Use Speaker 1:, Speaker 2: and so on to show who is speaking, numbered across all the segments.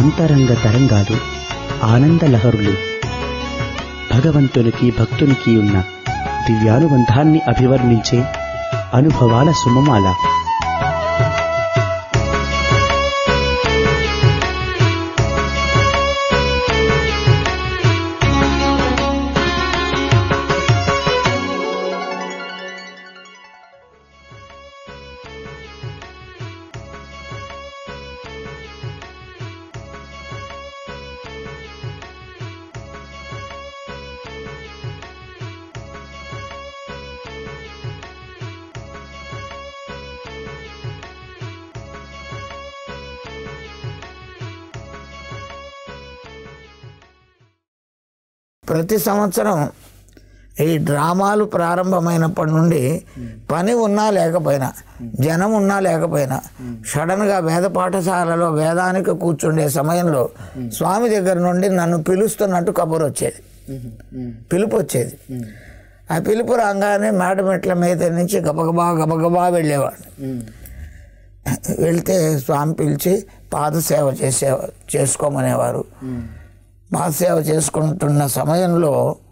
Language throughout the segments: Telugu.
Speaker 1: అంతరంగ తరంగాలు ఆనంద లహరులు భగవంతునికి భక్తునికి ఉన్న దివ్యానుబంధాన్ని అభివర్ణించే అనుభవాల సుమమాల
Speaker 2: ప్రతి సంవత్సరం ఈ డ్రామాలు ప్రారంభమైనప్పటి నుండి పని ఉన్నా లేకపోయినా జనం ఉన్నా లేకపోయినా సడన్గా వేద పాఠశాలలో వేదానికి కూర్చుండే సమయంలో స్వామి దగ్గర నుండి నన్ను పిలుస్తున్నట్టు కబురు వచ్చేది పిలుపు వచ్చేది ఆ పిలుపు రాగానే మేడమెట్ల మీద నుంచి గబగబా గబగబా వెళ్ళేవాడిని వెళ్తే స్వామి పిలిచి పాదసేవ చేసే చేసుకోమనేవారు పాదసేవ చేసుకుంటున్న సమయంలో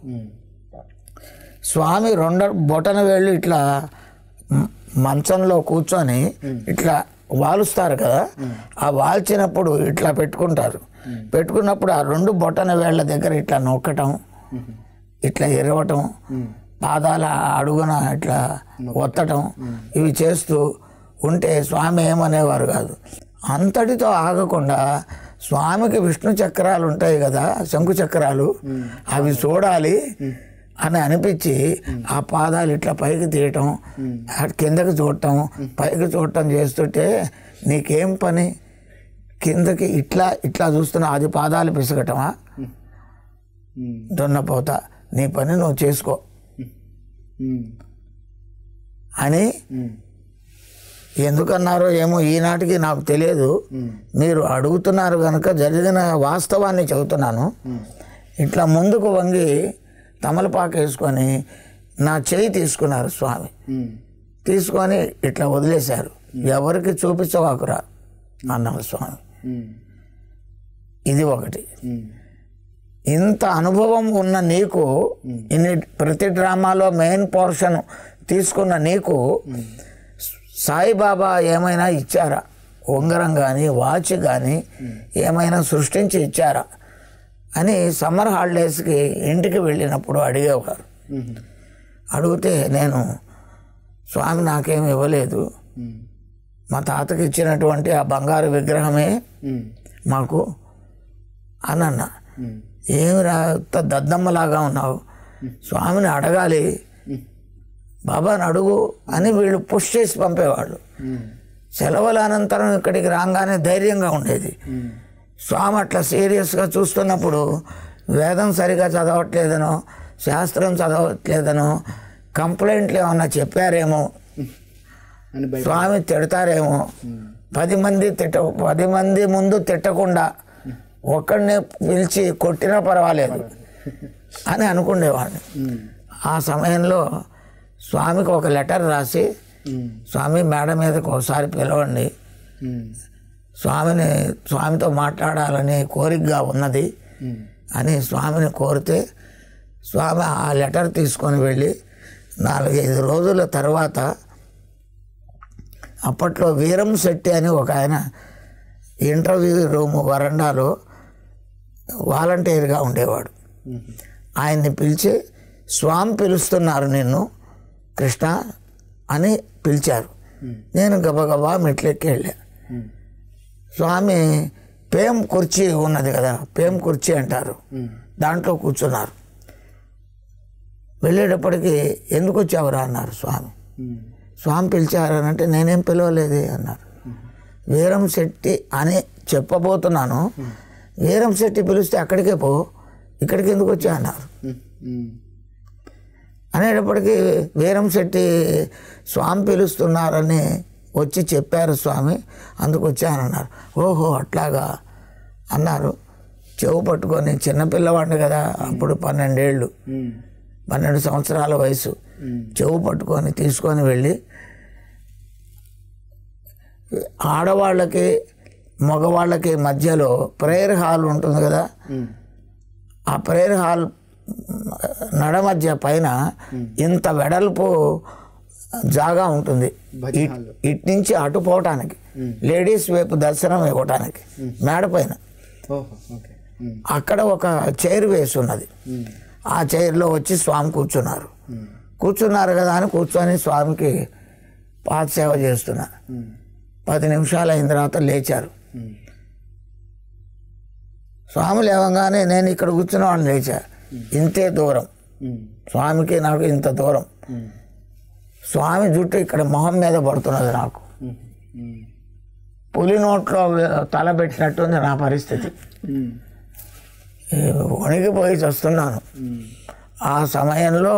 Speaker 2: స్వామి రెండ బొటన వేళ్ళు ఇట్లా మ- మంచంలో కూర్చొని ఇట్లా వాలుస్తారు కదా ఆ వాల్చినప్పుడు ఇట్లా పెట్టుకుంటారు పెట్టుకున్నప్పుడు ఆ రెండు బొటన వేళ్ళ దగ్గర ఇట్లా నొక్కటం ఇట్లా ఎరవటం పాదాల అడుగున ఇట్లా ఒత్తటం ఇవి చేస్తూ ఉంటే స్వామి ఏమనేవారు కాదు అంతటితో ఆగకుండా స్వామికి విష్ణు చక్రాలు ఉంటాయి కదా శంకు చక్రాలు అవి చూడాలి అని అనిపించి ఆ పాదాలు ఇట్లా పైకి తీయటం అటు కిందకి చూడటం పైకి చూడటం చేస్తుంటే నీకేం పని కిందకి ఇట్లా ఇట్లా చూస్తున్నా అది పాదాలు పిసగటమా దున్నపోత నీ పని నువ్వు చేసుకో అని ఎందుకన్నారో ఏమో ఈనాటికి నాకు తెలియదు మీరు అడుగుతున్నారు కనుక జరిగిన వాస్తవాన్ని చెబుతున్నాను ఇట్లా ముందుకు వంగి తమలపాకు వేసుకొని నా చేయి తీసుకున్నారు స్వామి తీసుకొని ఇట్లా వదిలేశారు ఎవరికి చూపించవాకురా అన్నారు స్వామి ఇది ఒకటి ఇంత అనుభవం ఉన్న నీకు ఇన్ని ప్రతి డ్రామాలో మెయిన్ పోర్షన్ తీసుకున్న నీకు సాయిబాబా ఏమైనా ఇచ్చారా ఉంగరం కానీ వాచ్ కానీ ఏమైనా సృష్టించి ఇచ్చారా అని సమ్మర్ హాలిడేస్కి ఇంటికి వెళ్ళినప్పుడు అడిగేవారు అడిగితే నేను స్వామి నాకేం ఇవ్వలేదు మా తాతకి ఇచ్చినటువంటి ఆ బంగారు విగ్రహమే మాకు అని అన్నా ఏమిరా ఇంత దద్దమ్మలాగా ఉన్నావు స్వామిని అడగాలి బాబాని అడుగు అని వీళ్ళు పుష్ చేసి పంపేవాళ్ళు సెలవుల అనంతరం ఇక్కడికి రాగానే ధైర్యంగా ఉండేది స్వామి అట్లా సీరియస్గా చూస్తున్నప్పుడు వేదం సరిగా చదవట్లేదనో శాస్త్రం చదవట్లేదనో కంప్లైంట్లు ఏమన్నా చెప్పారేమో
Speaker 3: అని భయ
Speaker 2: స్వామి తిడతారేమో పది మంది తిట్ట పది మంది ముందు తిట్టకుండా ఒక్కడిని పిలిచి కొట్టినా పర్వాలేదు అని అనుకునేవాడిని ఆ సమయంలో స్వామికి ఒక లెటర్ రాసి స్వామి మేడ మీదకి ఒకసారి పిలవండి స్వామిని స్వామితో మాట్లాడాలని కోరికగా ఉన్నది అని స్వామిని కోరితే స్వామి ఆ లెటర్ తీసుకొని వెళ్ళి నాలుగైదు రోజుల తర్వాత అప్పట్లో వీరం శెట్టి అని ఒక ఆయన ఇంటర్వ్యూ రూమ్ వరండాలో వాలంటీర్గా ఉండేవాడు ఆయన్ని పిలిచి స్వామి పిలుస్తున్నారు నిన్ను కృష్ణ అని పిలిచారు నేను గబగబా మెట్లెక్కి వెళ్ళా స్వామి పేం కుర్చీ ఉన్నది కదా పేం కుర్చీ అంటారు దాంట్లో కూర్చున్నారు వెళ్ళేటప్పటికి ఎందుకు వచ్చావురా అన్నారు స్వామి స్వామి పిలిచారు అని అంటే నేనేం పిలవలేదు అన్నారు వీరం శెట్టి అని చెప్పబోతున్నాను వీరం శెట్టి పిలిస్తే అక్కడికే పో ఇక్కడికి ఎందుకు వచ్చా అన్నారు అనేటప్పటికీ వీరం శెట్టి స్వామి పిలుస్తున్నారని వచ్చి చెప్పారు స్వామి అందుకు వచ్చానన్నారు ఓహో అట్లాగా అన్నారు చెవు పట్టుకొని చిన్నపిల్లవాడిని కదా అప్పుడు పన్నెండేళ్ళు పన్నెండు సంవత్సరాల వయసు చెవు పట్టుకొని తీసుకొని వెళ్ళి ఆడవాళ్ళకి మగవాళ్ళకి మధ్యలో ప్రేయర్ హాల్ ఉంటుంది కదా
Speaker 3: ఉమ్.
Speaker 2: ఆ ప్రేయర్ హాల్ నడ మధ్య పైన ఇంత వెడల్పు జాగా ఉంటుంది
Speaker 3: భజన
Speaker 2: ఇట్-
Speaker 3: హాల్లో.
Speaker 2: ఇటు నుంచి అటు పోవటానికి లేడీస్ వైపు దర్శనం ఇవ్వటానికి మేడ పైన
Speaker 3: ఓహో ఓకే ఉమ్.
Speaker 2: అక్కడ ఒక చైర్ వేసి ఉన్నది
Speaker 3: ఉమ్.
Speaker 2: ఆ చైర్లో వచ్చి స్వామి కూర్చున్నారు
Speaker 3: ఉమ్.
Speaker 2: కూర్చున్నారు కదా అని కూర్చొని స్వామికి పాత సేవ చేస్తున్నా
Speaker 3: ఉమ్.
Speaker 2: పది నిమిషాలు అయిన తర్వాత లేచారు
Speaker 3: ఉమ్.
Speaker 2: స్వామి లేవగానే నేను ఇక్కడ కూర్చున్న వాళ్ళు లేచా ఇంతే దూరం
Speaker 3: ఉమ్.
Speaker 2: స్వామికి నాకు ఇంత దూరం
Speaker 3: ఉమ్.
Speaker 2: స్వామి జుట్టు ఇక్కడ మొహం మీద పడుతున్నది నాకు
Speaker 3: ఉమ్. ఉమ్.
Speaker 2: పులి నోట్లో తల పెట్టినట్టుంది నా పరిస్థితి
Speaker 3: ఉమ్.
Speaker 2: ఈ వణికిపోయి చస్తున్నాను
Speaker 3: ఉమ్.
Speaker 2: ఆ సమయంలో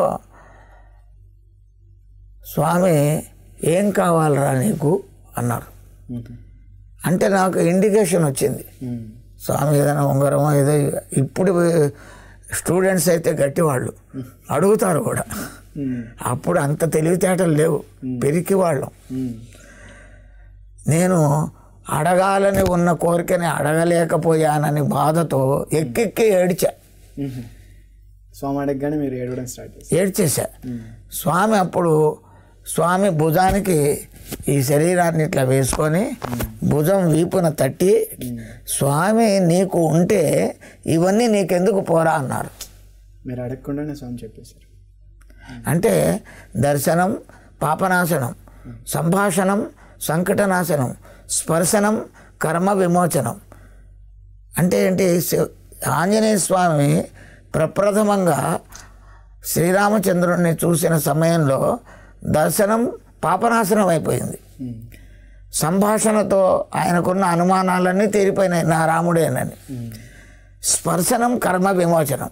Speaker 2: స్వామి ఏం కావాలరా నీకు అన్నారు
Speaker 3: ఉమ్.
Speaker 2: అంటే నాకు ఇండికేషన్ వచ్చింది
Speaker 3: ఉమ్.
Speaker 2: స్వామి ఏదైనా ఉంగరమో ఏదో ఇప్పుడు స్టూడెంట్స్ అయితే గట్టివాళ్ళు అడుగుతారు కూడా
Speaker 3: ఉమ్.
Speaker 2: అప్పుడు అంత తెలివితేటలు లేవు పెరికి వాళ్ళం
Speaker 3: ఉమ్.
Speaker 2: నేను అడగాలని ఉన్న కోరికని అడగలేకపోయానని బాధతో ఎక్కెక్కి ఏడ్చా
Speaker 3: ఉమ్. స్వామి అడగగానే మీరు ఏడవడం స్టార్ట్ చేస్తారు
Speaker 2: ఏడ్చేశా స్వామి అప్పుడు స్వామి భుజానికి ఈ శరీరాన్ని ఇట్లా వేసుకొని భుజం వీపున తట్టి స్వామి నీకు ఉంటే ఇవన్నీ నీకెందుకు పోరా అన్నారు
Speaker 3: మీరు అడగకుండానే స్వామి చెప్పేశారు
Speaker 2: అంటే దర్శనం పాపనాశనం సంభాషణం సంకటనాశనం స్పర్శనం కర్మ విమోచనం అంటే ఏంటి శివ- ఆంజనేయ స్వామి ప్రప్రథమంగా శ్రీరామచంద్రుడిని చూసిన సమయంలో దర్శనం పాపనాశనం అయిపోయింది
Speaker 3: ఉమ్.
Speaker 2: సంభాషణతో ఆయనకున్న అనుమానాలన్నీ తీరిపోయినాయి నా రాముడేనని
Speaker 3: ఉమ్.
Speaker 2: స్పర్శనం కర్మ విమోచనం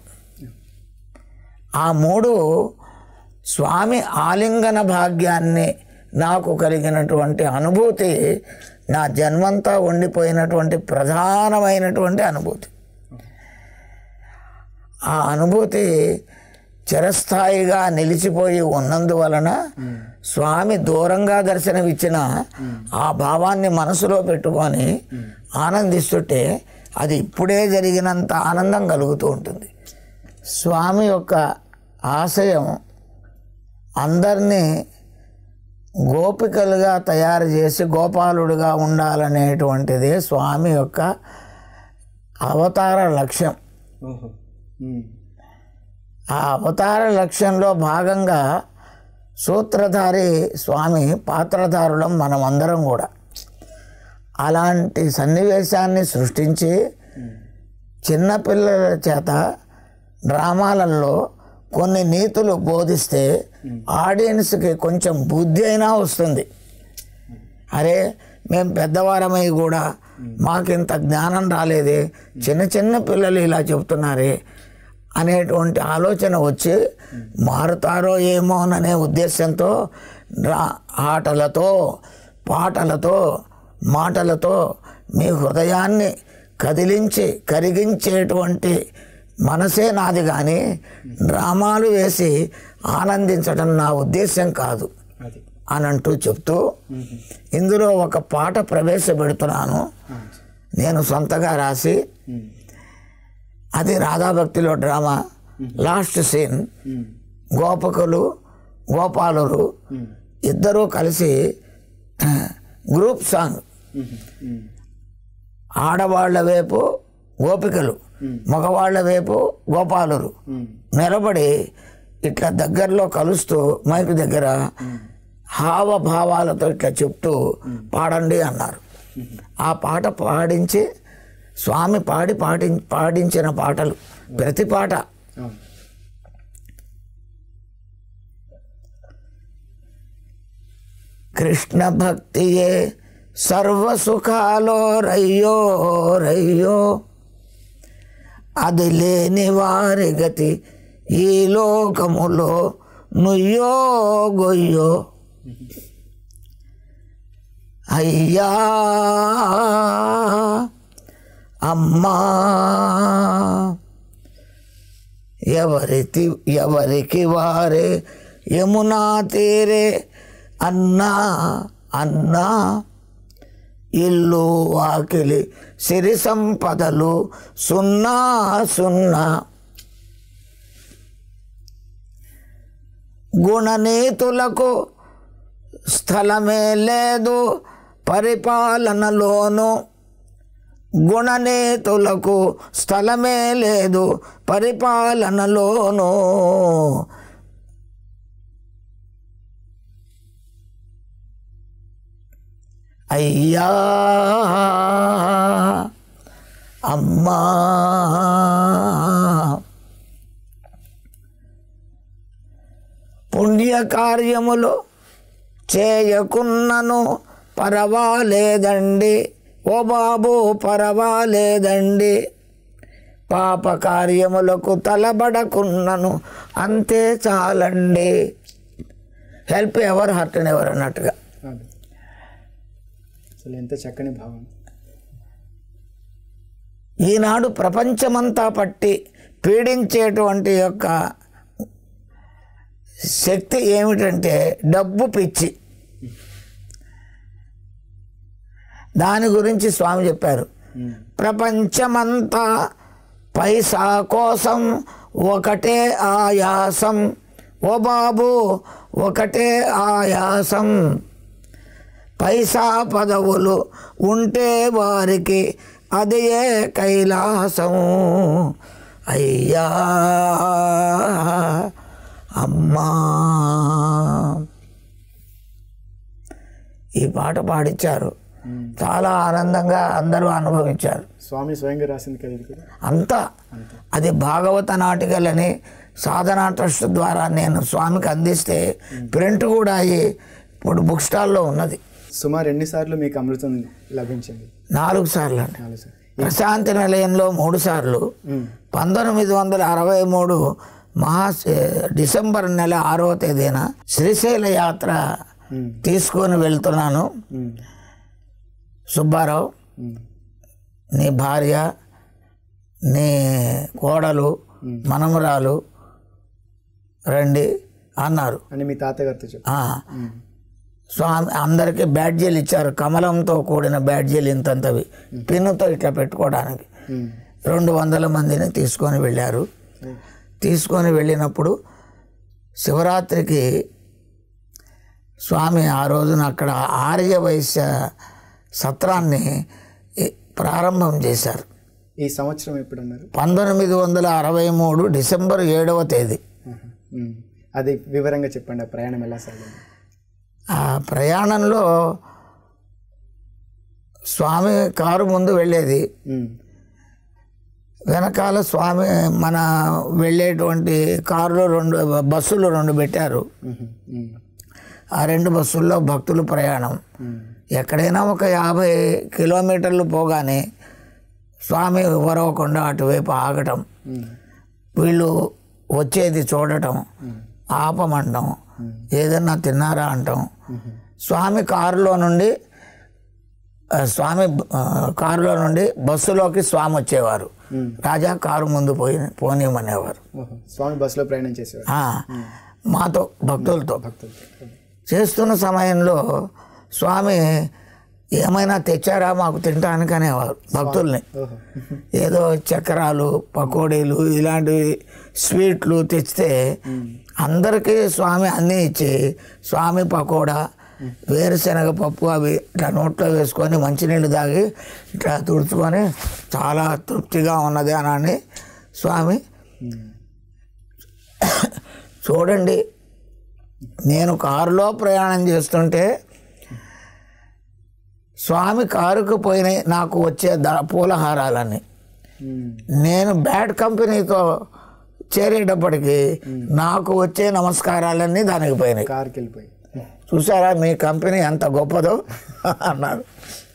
Speaker 2: ఆ మూడు స్వామి ఆలింగన భాగ్యాన్ని నాకు కలిగినటువంటి అనుభూతి నా జన్మంతా ఉండిపోయినటువంటి ప్రధానమైనటువంటి అనుభూతి ఆ అనుభూతి చిరస్థాయిగా నిలిచిపోయి ఉన్నందువలన స్వామి దూరంగా దర్శనమిచ్చిన ఆ భావాన్ని మనసులో పెట్టుకొని ఆనందిస్తుంటే అది ఇప్పుడే జరిగినంత ఆనందం కలుగుతూ ఉంటుంది స్వామి యొక్క ఆశయం అందరినీ గోపికలుగా తయారు చేసి గోపాలుడుగా ఉండాలనేటువంటిదే స్వామి యొక్క అవతార లక్ష్యం
Speaker 3: ఓహో ఉమ్.
Speaker 2: ఆ అవతార లక్ష్యంలో భాగంగా సూత్రధారి స్వామి పాత్రధారులం మనమందరం కూడా అలాంటి సన్నివేశాన్ని సృష్టించి చిన్నపిల్లల చేత డ్రామాలలో కొన్ని నీతులు బోధిస్తే ఆడియన్స్కి కొంచెం బుద్ధి అయినా వస్తుంది అరే మేము పెద్దవారమై కూడా మాకింత జ్ఞానం రాలేదే చిన్న చిన్న పిల్లలు ఇలా చెప్తున్నారే అనేటువంటి ఆలోచన వచ్చి మారుతారో ఏమోననే ఉద్దేశంతో రా ఆటలతో పాటలతో మాటలతో మీ హృదయాన్ని కదిలించి కరిగించేటువంటి మనసే నాది కానీ డ్రామాలు వేసి ఆనందించడం నా ఉద్దేశం కాదు
Speaker 3: అది
Speaker 2: అని అంటూ చెప్తూ ఇందులో ఒక పాట ప్రవేశపెడుతున్నాను
Speaker 3: ఆ.
Speaker 2: నేను సొంతగా రాసి
Speaker 3: ఉమ్.
Speaker 2: అది రాధాభక్తిలో డ్రామా లాస్ట్ సీన్
Speaker 3: ఉమ్.
Speaker 2: గోపకులు గోపాలురు
Speaker 3: ఉమ్.
Speaker 2: ఇద్దరూ కలిసి ఆ, గ్రూప్ సాంగ్
Speaker 3: ఉమ్. ఉమ్.
Speaker 2: ఆడవాళ్ల వైపు గోపికలు మగవాళ్ల వైపు గోపాలురు
Speaker 3: ఉమ్.
Speaker 2: నిలబడి ఇట్లా దగ్గరలో కలుస్తూ మైక్ దగ్గర హావభావాలతో ఇట్లా చెప్తూ పాడండి అన్నారు ఆ పాట పాడించి స్వామి పాడి పాడి పాడించిన పాటలు ప్రతి పాట
Speaker 3: అవును
Speaker 2: కృష్ణ భక్తియే సర్వ సుఖాలో రయ్యో రయ్యో అది లేని వారి గతి ఈ లోకములో నుయ్యో గొయ్యో అయ్యా అమ్మా ఎవరికి ఎవరికి వారే యమునా తీరే అన్నా అన్నా ఇల్లు వాకిలి సిరి సంపదలు సున్నా సున్నా గుణనీతులకు స్థలమే లేదు పరిపాలనలోను గుణనేతులకు స్థలమే లేదు పరిపాలనలోను అయ్యా అమ్మా పుణ్యకార్యములు చేయకున్నను పర్వాలేదండి ఓ బాబు పర్వాలేదండి పాప కార్యములకు తలబడకున్నను అంతే చాలండి హెల్ప్ ఎవర్ హర్ట్ ఎవర్ అన్నట్టుగా
Speaker 3: అది అసలు ఎంత చక్కని భావం
Speaker 2: ఈనాడు ప్రపంచమంతా పట్టి పీడించేటువంటి యొక్క శక్తి ఏమిటంటే డబ్బు పిచ్చి దాని గురించి స్వామి చెప్పారు
Speaker 3: ఉమ్.
Speaker 2: ప్రపంచమంతా పైసా కోసం ఒకటే ఆయాసం ఓ బాబు ఒకటే ఆయాసం పైసా పదవులు ఉంటే వారికి అది ఏ కైలాసం అయ్యా అమ్మా ఈ పాట పాడించారు
Speaker 3: ఉమ్.
Speaker 2: చాలా ఆనందంగా అందరూ అనుభవించారు
Speaker 3: స్వామి స్వయంగా రాసింది కదా ఇది కూడా
Speaker 2: అంతా అది భాగవత నాటికలని సాధనా ట్రస్ట్ ద్వారా నేను స్వామికి అందిస్తే ప్రింట్ కూడా అయ్యి ఇప్పుడు బుక్ స్టాల్లో ఉన్నది
Speaker 3: సుమారు ఎన్నిసార్లు మీకు అమృతం లభించింది
Speaker 2: నాలుగు సార్లు అండి
Speaker 3: నాలుగు సార్లు
Speaker 2: ప్రశాంతి నిలయంలో మూడు సార్లు
Speaker 3: ఉమ్.
Speaker 2: పంతొమ్మిది వందల అరవై మూడు మహా డిసెంబర్ నెల ఆరవ తేదీన శ్రీశైల యాత్ర
Speaker 3: ఉమ్.
Speaker 2: తీసుకొని వెళ్తున్నాను
Speaker 3: ఉమ్.
Speaker 2: సుబ్బారావు
Speaker 3: ఉమ్.
Speaker 2: నీ భార్య నీ కోడలు మనమరాలు రండి అన్నారు
Speaker 3: అని మీ తాతగారితో చెప్పు
Speaker 2: ఆ, స్వామి అందరికీ బ్యాడ్జీలు ఇచ్చారు కమలంతో కూడిన బ్యాడ్జీలు ఇంతంతవి పిన్నుతో ఇట్లా పెట్టుకోవడానికి
Speaker 3: ఉమ్.
Speaker 2: రెండు వందల మందిని తీసుకొని వెళ్ళారు తీసుకొని వెళ్ళినప్పుడు శివరాత్రికి స్వామి ఆ రోజున అక్కడ ఆర్య వైశ్య సత్రాన్ని ఈ ప్రారంభం చేశారు
Speaker 3: ఈ సంవత్సరం ఎప్పుడు అన్నారు
Speaker 2: పంతొమ్మిది వందల అరవై మూడు డిసెంబర్ ఏడవ తేదీ
Speaker 3: ఆహా. ఉమ్. అది వివరంగా చెప్పండి ఆ ప్రయాణం ఎలా సాగింది
Speaker 2: ఆ ప్రయాణంలో స్వామి కారు ముందు వెళ్ళేది
Speaker 3: ఉమ్.
Speaker 2: వెనకాల స్వామి మన వెళ్ళేటువంటి కారులో రెండు బస్సులు రెండు పెట్టారు
Speaker 3: ఉహు. ఉమ్.
Speaker 2: ఆ రెండు బస్సుల్లో భక్తులు ప్రయాణం
Speaker 3: ఉమ్.
Speaker 2: ఎక్కడైనా ఒక యాభై కిలోమీటర్లు పోగానే స్వామి ఉరవకుండా అటువైపు ఆగటం
Speaker 3: ఉమ్.
Speaker 2: వీళ్ళు వచ్చేది చూడటం ఆపమంటాం ఏదన్నా తిన్నారా అంటాం స్వామి కారులో నుండి ఆ, స్వామి ఆ, కారులో నుండి బస్సులోకి స్వామి వచ్చేవారు
Speaker 3: ఉమ్.
Speaker 2: రాజా కారు ముందు పోయి పోనీమనేవారు
Speaker 3: ఓహో. స్వామి బస్సులో ప్రయాణం చేసేవారు
Speaker 2: ఆ, మాతో భక్తులతో
Speaker 3: భక్తులతో
Speaker 2: చేస్తున్న సమయంలో స్వామి ఏమైనా తెచ్చారా మాకు తినడానికి అనేవారు భక్తుల్ని
Speaker 3: ఓహో
Speaker 2: ఏదో చక్రాలు పకోడీలు ఇలాంటివి స్వీట్లు తెచ్చితే అందరికీ స్వామి అన్నీ ఇచ్చి స్వామి పకోడా వేరుశనగ పప్పు అవి ఇట్లా నోట్లో వేసుకొని మంచినీళ్ళు తాగి ఇట్లా తుడుచుకొని చాలా తృప్తిగా ఉన్నది అని అని స్వామి చూడండి నేను కారులో ప్రయాణం చేస్తుంటే స్వామి కారుకు పోయినాయి నాకు వచ్చే ద పూలహారాలన్నీ
Speaker 3: ఉమ్.
Speaker 2: నేను బ్యాడ్ కంపెనీతో చేరేటప్పటికి నాకు వచ్చే నమస్కారాలన్నీ దానికి పోయినాయి
Speaker 3: కార్కి వెళ్ళిపోయి
Speaker 2: చూసారా మీ కంపెనీ ఎంత గొప్పదో అన్నారు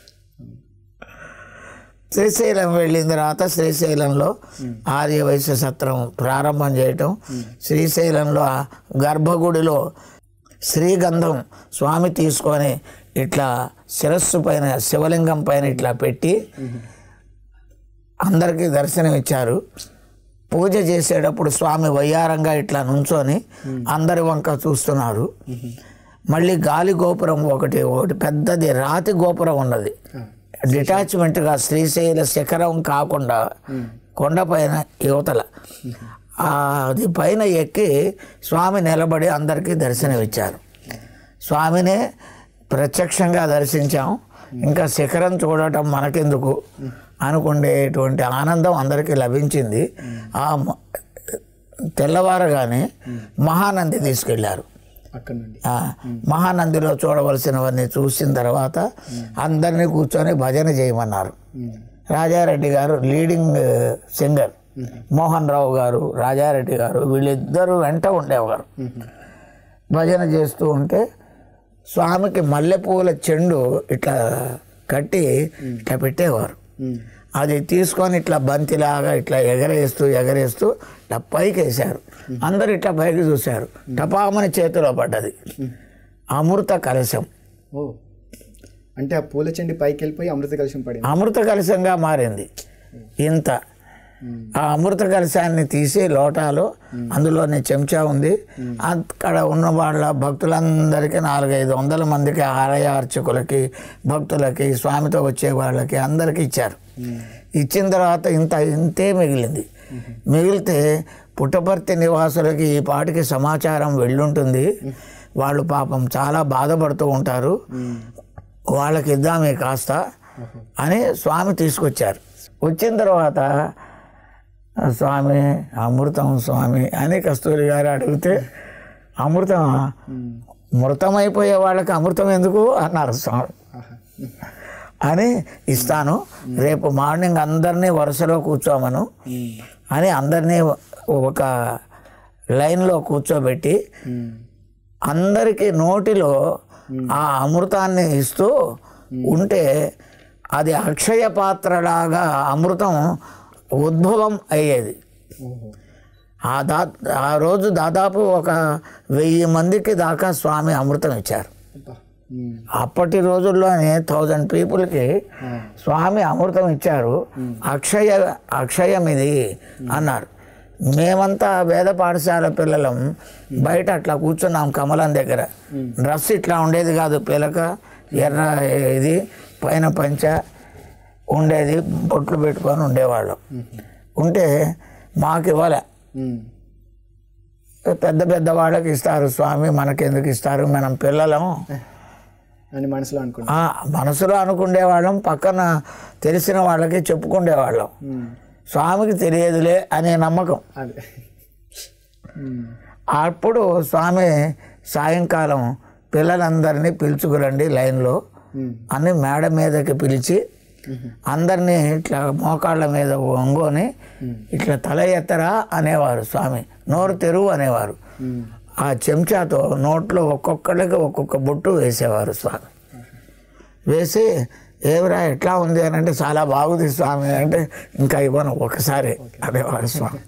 Speaker 2: శ్రీశైలం వెళ్ళిన తర్వాత శ్రీశైలంలో ఆర్య వైశ్య సత్రం ప్రారంభం చేయటం శ్రీశైలంలో ఆ గర్భగుడిలో శ్రీగంధం స్వామి తీసుకొని ఇట్లా శిరస్సు పైన శివలింగం పైన ఇట్లా పెట్టి అందరికీ దర్శనం ఇచ్చారు పూజ చేసేటప్పుడు స్వామి వయ్యారంగా ఇట్లా నుంచొని అందరి వంక చూస్తున్నారు మళ్ళీ గాలి గోపురం ఒకటి ఒకటి పెద్దది రాతి గోపురం ఉన్నది డిటాచ్మెంట్గా శ్రీశైల శిఖరం కాకుండా కొండపైన యువతల ఆ, అది పైన ఎక్కి స్వామి నిలబడి అందరికీ దర్శనమిచ్చారు స్వామినే ప్రత్యక్షంగా దర్శించాం ఇంకా శిఖరం చూడటం మనకెందుకు అనుకునేటువంటి ఆనందం అందరికీ లభించింది ఆ మ- తెల్లవారగానే మహానంది తీసుకెళ్లారు
Speaker 3: అక్కడ నుండి
Speaker 2: ఆ, మహానందిలో చూడవలసినవన్నీ చూసిన తర్వాత అందరినీ కూర్చొని భజన చేయమన్నారు
Speaker 3: ఉమ్.
Speaker 2: రాజారెడ్డి గారు లీడింగ్ సింగర్ మోహన్ రావు గారు రాజారెడ్డి గారు వీళ్ళిద్దరూ వెంట ఉండేవారు భజన చేస్తూ ఉంటే స్వామికి మల్లెపూల చెండు ఇట్లా కట్టి ఇట్లా పెట్టేవారు
Speaker 3: ఉమ్.
Speaker 2: అది తీసుకొని ఇట్లా బంతిలాగా ఇట్లా ఎగరేస్తూ ఎగరేస్తూ ఇట్లా పైకి వేశారు అందరు ఇట్లా పైకి చూశారు టపామని చేతిలో పడ్డది అమృత కలశం
Speaker 3: ఓ అంటే ఆ పూల చెండి పైకి వెళ్ళిపోయి అమృత కలశం పడింది
Speaker 2: అమృత కలశంగా మారింది ఇంత ఆ అమృత కలశాన్ని తీసి లోటాలో అందులోని చెంచా ఉంది అక్కడ ఉన్న వాళ్ళ భక్తులందరికీ నాలుగైదు వందల మందికి ఆలయ అర్చకులకి భక్తులకి స్వామితో వచ్చే వాళ్ళకి అందరికీ ఇచ్చారు ఇచ్చిన తర్వాత ఇంత ఇంతే మిగిలింది మిగిలితే పుట్టపర్తి నివాసులకి ఈ పాటికి సమాచారం వెళ్ళుంటుంది వాళ్ళు పాపం చాలా బాధపడుతూ ఉంటారు వాళ్ళకి ఇద్దామే కాస్త అని స్వామి తీసుకొచ్చారు వచ్చిన తర్వాత "ఆ, స్వామి అమృతం స్వామి అని కస్తూరి గారు అడిగితే అమృతం మృతమైపోయే వాళ్ళకి అమృతం ఎందుకు అన్నారు స్వామి
Speaker 3: ఆహా.
Speaker 2: అని ఇస్తాను రేపు మార్నింగ్ అందరినీ వరుసలో కూర్చోమను
Speaker 3: ఉమ్.
Speaker 2: అని అందరినీ ఒక లైన్లో కూర్చోబెట్టి
Speaker 3: ఉమ్.
Speaker 2: అందరికీ నోటిలో ఆ అమృతాన్ని ఇస్తూ ఉంటే అది అక్షయ పాత్రలాగా అమృతం ఉద్భవం అయ్యేది
Speaker 3: ఓహో
Speaker 2: ఆ దా ఆ రోజు దాదాపు ఒక వెయ్యి మందికి దాకా స్వామి అమృతం ఇచ్చారు
Speaker 3: అబ్బా. ఉమ్.
Speaker 2: అప్పటి రోజుల్లోనే థౌజండ్ పీపుల్కి
Speaker 3: ఆ.
Speaker 2: స్వామి అమృతం ఇచ్చారు అక్షయ అక్షయం ఇది అన్నారు మేమంతా వేద పాఠశాల పిల్లలం బయట అట్లా కూర్చున్నాం కమలం దగ్గర డ్రెస్ ఇట్లా ఉండేది కాదు పిలక ఎర్ర ఇది పైన పంచ ఉండేది బొట్లు పెట్టుకొని ఉండేవాళ్ళం ఉంటే మాకు ఇవ్వలే
Speaker 3: ఉమ్.
Speaker 2: పెద్ద పెద్ద వాళ్ళకి ఇస్తారు స్వామి మనకెందుకు ఇస్తారు మనం పిల్లలం
Speaker 3: అని మనసులో అనుకున్నా
Speaker 2: ఆ, మనసులో అనుకునేవాళ్ళం పక్కన తెలిసిన వాళ్ళకి చెప్పుకునేవాళ్ళం
Speaker 3: ఉమ్.
Speaker 2: స్వామికి తెలియదులే అనే నమ్మకం
Speaker 3: అదే ఉమ్.
Speaker 2: అప్పుడు స్వామి సాయంకాలం పిల్లలందరినీ పిలుచుకురండి లైన్లో
Speaker 3: ఉమ్.
Speaker 2: అని మేడ మీదకి పిలిచి అందరినీ ఇట్లా మోకాళ్ళ మీద వంగోని ఇట్లా తల ఎత్తరా అనేవారు స్వామి నోరు తెరువు అనేవారు
Speaker 3: ఉమ్.
Speaker 2: ఆ చెంచాతో నోట్లో ఒక్కొక్కళ్ళకి ఒక్కొక్క బొట్టు వేసేవారు స్వామి వేసి ఏమిరా ఎట్లా ఉంది అని అంటే చాలా బాగుంది స్వామి అంటే ఇంకా ఇవ్వను ఒకసారి అనేవారు స్వామి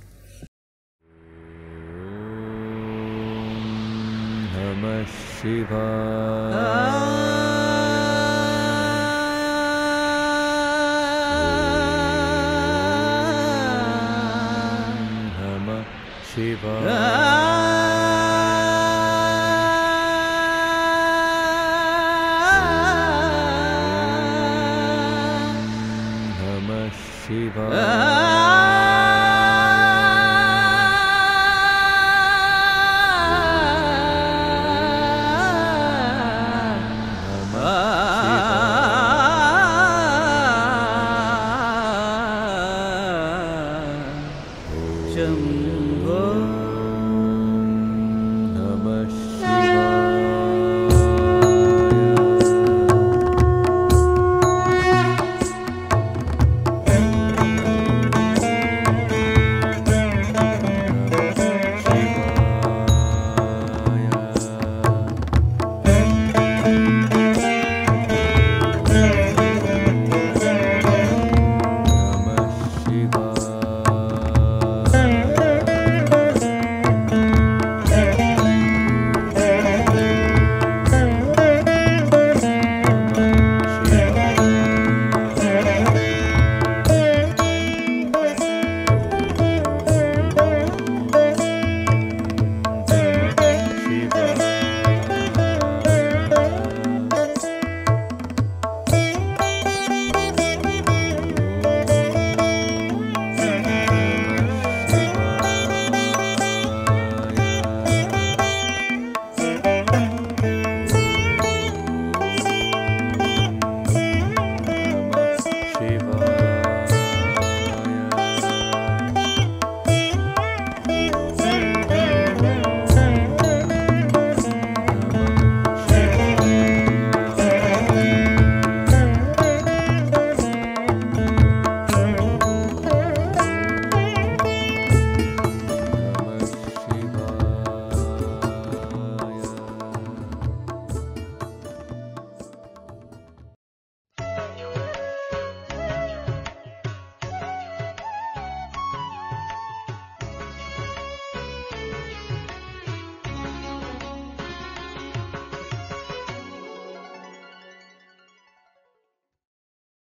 Speaker 4: नमः शिवाय नमः शिवाय नमः शिवाय